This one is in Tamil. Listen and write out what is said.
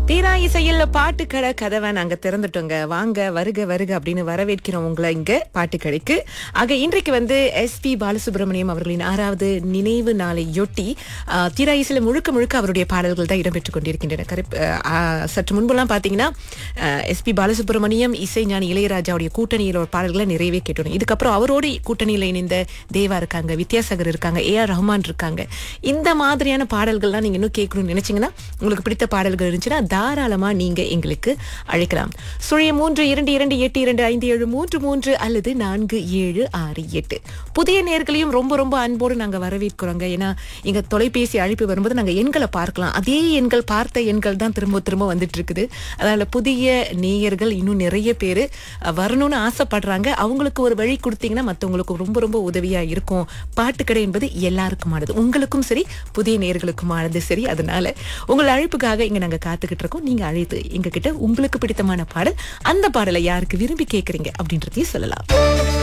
தீரா இசையில் பாட்டுக்கடை கதவை நாங்க திறந்துட்டோங்க வாங்க வருக வருக அப்படின்னு வரவேற்கிறோம் உங்களை இங்க பாட்டுக்கடைக்கு ஆக இன்றைக்கு வந்து எஸ் பி பாலசுப்ரமணியம் அவர்களின் ஆறாவது நினைவு நாளையொட்டி ஆ, தீரா இசையில முழுக்க முழுக்க அவருடைய பாடல்கள் தான் இடம்பெற்றுக் கொண்டிருக்கின்றன கருப்- ஆ, சற்று முன்பெல்லாம் பாத்தீங்கன்னா எஸ் பி பாலசுப்ரமணியம் இசைஞானி இளையராஜாவுடைய கூட்டணியில் ஒரு பாடல்களை நிறையவே கேட்டோம் இதுக்கப்புறம் அவரோடு கூட்டணியில் இணைந்த தேவா இருக்காங்க வித்யாசாகர் இருக்காங்க ஏ ஆர் ரஹ்மான் இருக்காங்க இந்த மாதிரியான பாடல்கள்லாம் நீங்க இன்னும் கேட்கணும்னு நினைச்சீங்கன்னா உங்களுக்கு பிடித்த பாடல்கள் இருந்துச்சுன்னா தாராளமா நீங்க எங்களுக்கு அழைக்கலாம் சுழிய மூன்று இரண்டு இரண்டு எட்டு இரண்டு ஐந்து ஏழு மூன்று மூன்று அல்லது நான்கு ஏழு ஆறு எட்டு புதிய நேர்களையும் ரொம்ப ரொம்ப அன்போடு நாங்க வரவேற்கிறோங்க ஏன்னா இங்க தொலைபேசி அழைப்பு வரும்போது நாங்க எண்களை பார்க்கலாம் அதே எண்கள் பார்த்த எண்கள் தான் திரும்ப திரும்ப வந்துட்டு இருக்குது அதனால புதிய நேயர்கள் இன்னும் நிறைய பேர் வரணும்னு ஆசைப்படுறாங்க அவங்களுக்கு ஒரு வழி கொடுத்தீங்கன்னா மற்றவங்களுக்கு ரொம்ப ரொம்ப உதவியா இருக்கும் பாட்டுக்கடை என்பது எல்லாருக்குமானது உங்களுக்கும் சரி புதிய நேயர்களுக்குமானது சரி அதனால உங்கள் அழைப்புக்காக இங்க நாங்க காத்துக்கிட்டு இருக்கோம் நீங்க அழைத்து எங்க கிட்ட உங்களுக்கு பிடித்தமான பாடல் அந்த பாடலை யாருக்கு விரும்பி கேக்குறீங்க அப்படின்றதையும் சொல்லலாம்